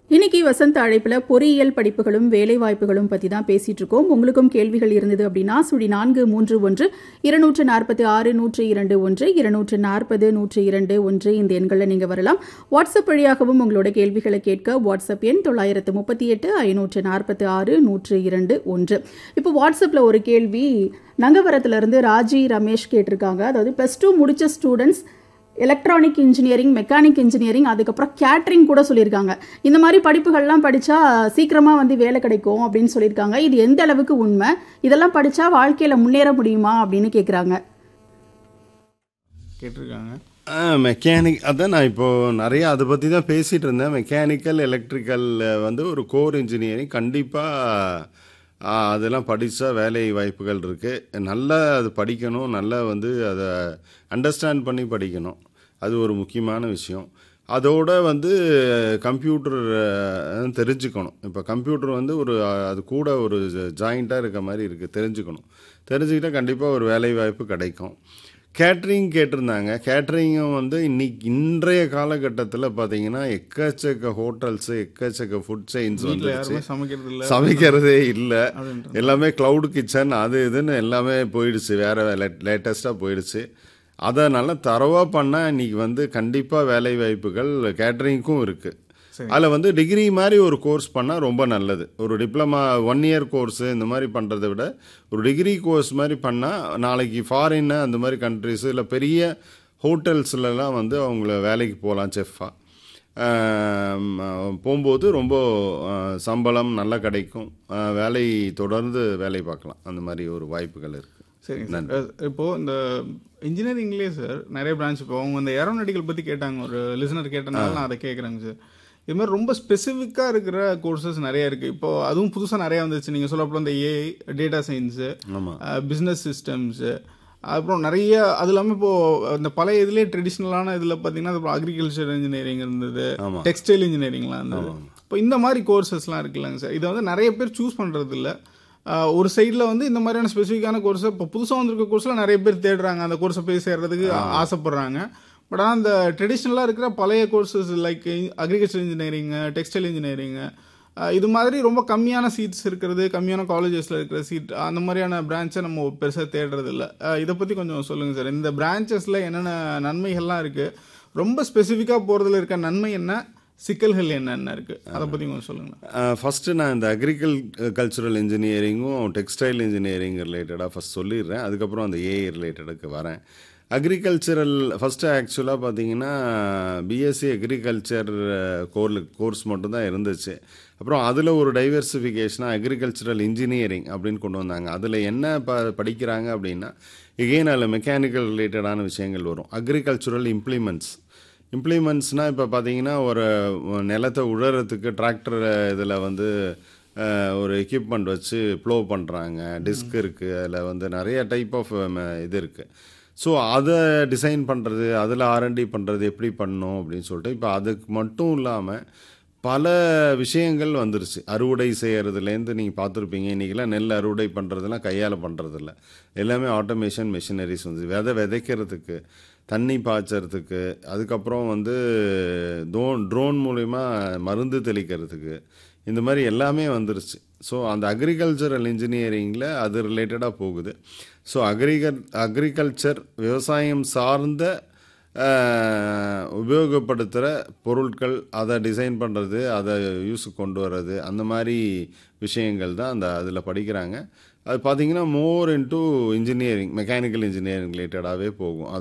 இன்னைக்கு வசந்த அழைப்புல பொறியியல் படிப்புகளும் வேலை வாய்ப்புகளும் பத்தி தான் பேசிட்டு இருக்கோம் உங்களுக்கும் கேள்விகள் இருந்தது அப்படின்னா சுழி நான்கு மூன்று ஒன்று இருநூற்று நாற்பத்தி ஆறு நூற்று இரண்டு ஒன்று இருநூற்று நாற்பது நூற்று இரண்டு ஒன்று இந்த எண்களில் நீங்க வரலாம் வாட்ஸ்அப் வழியாகவும் உங்களோட கேள்விகளை கேட்க வாட்ஸ்அப் எண் தொள்ளாயிரத்து முப்பத்தி எட்டு ஐநூற்று நாற்பத்தி ஆறு நூற்று இரண்டு ஒன்று இப்போ வாட்ஸ்அப்ல ஒரு கேள்வி நங்கவரத்துல இருந்து ராஜி ரமேஷ் கேட்டிருக்காங்க அதாவது ப்ளஸ் டூ முடிச்ச students electronic engineering mechanic engineering அதுக்கப்புறம் கேட்ரிங் கூட சொல்லியிருக்காங்க இந்த மாதிரி படிப்புகள்லாம் படித்தா சீக்கிரமாக வந்து வேலை கிடைக்கும் அப்படின்னு சொல்லியிருக்காங்க இது எந்த அளவுக்கு உண்மை இதெல்லாம் படித்தா வாழ்க்கையில் முன்னேற முடியுமா அப்படின்னு கேட்குறாங்க கேட்டிருக்காங்க மெக்கானிக் அதான் நான் இப்போது நிறைய அதை பற்றி தான் பேசிகிட்டு இருந்தேன் மெக்கானிக்கல் எலக்ட்ரிக்கல் வந்து ஒரு கோர் இன்ஜினியரிங் கண்டிப்பாக அதெல்லாம் படித்தா வேலை வாய்ப்புகள் இருக்குது நல்லா அது படிக்கணும் நல்லா வந்து அதை அண்டர்ஸ்டாண்ட் பண்ணி படிக்கணும் அது ஒரு முக்கியமான விஷயம் அதோட வந்து கம்ப்யூட்டர் தெரிஞ்சுக்கணும் இப்போ கம்ப்யூட்டர் வந்து ஒரு அது கூட ஒரு ஜாயிண்ட்டாக இருக்க மாதிரி இருக்குது தெரிஞ்சுக்கணும் தெரிஞ்சுக்கிட்டால் கண்டிப்பாக ஒரு வேலை வாய்ப்பு கிடைக்கும் கேட்ரிங் கேட்டிருந்தாங்க கேட்ரிங்கும் வந்து இன்னைக்கு இன்றைய காலகட்டத்தில் பார்த்தீங்கன்னா எக்கச்சக்க ஹோட்டல்ஸு எக்கச்சக்க ஃபுட் செயின்ஸ் வீட்டில் வந்துருச்சு யாருமே சமைக்கிறது இல்லை சமைக்கிறதே இல்லை அப்படின்றது எல்லாமே க்ளவுட் கிச்சன் அது இதுன்னு எல்லாமே போயிடுச்சு வேற லேட்டஸ்ட்டாக போயிடுச்சு அதனால தரவாக பண்ணால் இன்னைக்கு வந்து கண்டிப்பாக வேலை வாய்ப்புகள் கேட்ரிங்க்கும் இருக்குது சரி. அதில் வந்து டிகிரி மாதிரி ஒரு கோர்ஸ் பண்ணால் ரொம்ப நல்லது ஒரு டிப்ளமா ஒன் இயர் கோர்ஸு இந்த மாதிரி பண்ணுறதை விட ஒரு டிகிரி கோர்ஸ் மாதிரி பண்ணால் நாளைக்கு ஃபாரின்னு அந்த மாதிரி கண்ட்ரிஸு இல்லை பெரிய ஹோட்டல்ஸ்லலாம் வந்து அவங்கள வேலைக்கு போகலாம் செஃப்பாக போகும்போது ரொம்ப ஆஹ், சம்பளம் நல்லா கிடைக்கும் ஆஹ், வேலை தொடர்ந்து வேலை பார்க்கலாம் அந்த மாதிரி ஒரு வாய்ப்புகள் இருக்குது சரிங்க சார் அஹ் இப்போ இந்த இன்ஜினியரிங்லேயே சார் நிறைய பிரான்ச் இப்போ அவங்க இந்த ஏரோநாட்டிக்கல் பற்றி கேட்டாங்க ஒரு லிசனர் கேட்டனால நான் அதை கேட்குறேங்க சார் இது மாதிரி ரொம்ப ஸ்பெசிஃபிக்காக இருக்கிற கோர்சஸ் நிறைய இருக்குது இப்போ அதுவும் புதுசாக நிறைய வந்துச்சு நீங்கள் சொல்லப்போ இந்த ஏஐ டேட்டா சயின்ஸு ஆமாம் பிஸ்னஸ் சிஸ்டம்ஸு அப்புறம் நிறைய அது இல்லாமல் இப்போது இந்த பழைய இதுலேயே ட்ரெடிஷ்னலான இதில் பார்த்தீங்கன்னா அப்புறம் அக்ரிகல்ச்சர் இன்ஜினியரிங் இருந்தது ஆமாம் டெக்ஸ்டைல் இன்ஜினியரிங்லாம் இருந்தது இப்போ இந்த மாதிரி கோர்சஸ்லாம் இருக்குல்லங்க சார் இதை வந்து நிறைய பேர் சூஸ் பண்ணுறது இல்ல ஆஹ் ஒரு சைடில் வந்து இந்த மாதிரியான ஸ்பெசிஃபிக்கான கோர்ஸை இப்போ புதுசாக வந்திருக்க கோர்ஸில் நிறைய பேர் தேடுறாங்க அந்த கோர்ஸை போய் சேர்றதுக்கு ஆசைப்படுறாங்க பட் ஆனால் அந்த ட்ரெடிஷ்னலாக இருக்கிற பழைய courses like agriculture engineering textile engineering இது மாதிரி ரொம்ப கம்மியான சீட்ஸ் இருக்கிறது கம்மியான காலேஜஸில் இருக்கிற சீட் அந்த மாதிரியான பிரான்ச்சை நம்ம பெருசாக தேடுறது இல்லை இதை பற்றி கொஞ்சம் சொல்லுங்கள் சார் இந்த பிரான்ச்சஸில் என்னென்ன நன்மைகள்லாம் இருக்குது ரொம்ப ஸ்பெசிஃபிக்காக போகிறதுல இருக்க நன்மை என்ன சிக்கல்கள் என்னென்ன இருக்குது அதை பற்றி கொஞ்சம் சொல்லுங்களேன் ஃபஸ்ட்டு நான் இந்த அக்ரிகல் கல்ச்சுரல் இன்ஜினியரிங்கும் டெக்ஸ்டைல் இன்ஜினியரிங் ரிலேட்டடாக ஃபஸ்ட் சொல்லிடுறேன் அதுக்கப்புறம் அந்த ஏஐ ரிலேட்டடுக்கு வரேன் அக்ரிகல்ச்சரல் ஃபஸ்ட்டு ஆக்சுவலாக பார்த்தீங்கன்னா பிஎஸ்சி அக்ரிகல்ச்சர் கோர் கோர்ஸ் மட்டும்தான் இருந்துச்சு அப்புறம் அதில் ஒரு டைவர்சிஃபிகேஷனாக அக்ரிகல்ச்சரல் இன்ஜினியரிங் அப்படின்னு கொண்டு வந்தாங்க அதில் என்ன ப படிக்கிறாங்க அப்படின்னா எகெயின் அதில் மெக்கானிக்கல் ரிலேட்டடான விஷயங்கள் வரும் அக்ரிகல்ச்சுரல் இம்ப்ளிமெண்ட்ஸ் இம்ப்ளிமெண்ட்ஸ்னால் இப்போ பார்த்தீங்கன்னா ஒரு நிலத்தை உழறதுக்கு டிராக்டர் இதில் வந்து அஹ், ஒரு எக்யூப்மெண்ட் வச்சு ப்ளோ பண்ணுறாங்க டிஸ்க் இருக்குது அதில் வந்து நிறைய டைப் ஆஃப் இது இருக்குது ஸோ அதை டிசைன் பண்ணுறது அதில் ஆர்என்டி பண்ணுறது எப்படி பண்ணணும் அப்படின்னு சொல்லிட்டு இப்போ அதுக்கு மட்டும் இல்லாமல் பல விஷயங்கள் வந்துருச்சு அறுவடை செய்கிறதுலேருந்து நீங்கள் பார்த்துருப்பீங்க இன்றைக்கெல்லாம் நெல் அறுவடை பண்ணுறதுலாம் கையால் பண்ணுறதில்ல எல்லாமே ஆட்டோமேஷன் மெஷினரிஸ் வந்து விதை விதைக்கிறதுக்கு தண்ணி பாய்ச்சறதுக்கு அதுக்கப்புறம் வந்து ட்ரோன் ட்ரோன் மூலிமா மருந்து தெளிக்கிறதுக்கு இந்த மாதிரி எல்லாமே வந்துருச்சு ஸோ அந்த அக்ரிகல்ச்சரல் இன்ஜினியரிங்கில் அது ரிலேட்டடாக போகுது ஸோ அக்ரிகல் அக்ரிகல்ச்சர் விவசாயம் சார்ந்த ஆஹ், உபயோகப்படுத்துகிற பொருட்கள் அதை டிசைன் பண்ணுறது அதை யூஸுக்கு கொண்டு வர்றது அந்த மாதிரி விஷயங்கள் தான் அந்த அதில் படிக்கிறாங்க அது பார்த்தீங்கன்னா more into engineering mechanical engineering ரிலேட்டடாகவே போகும் அது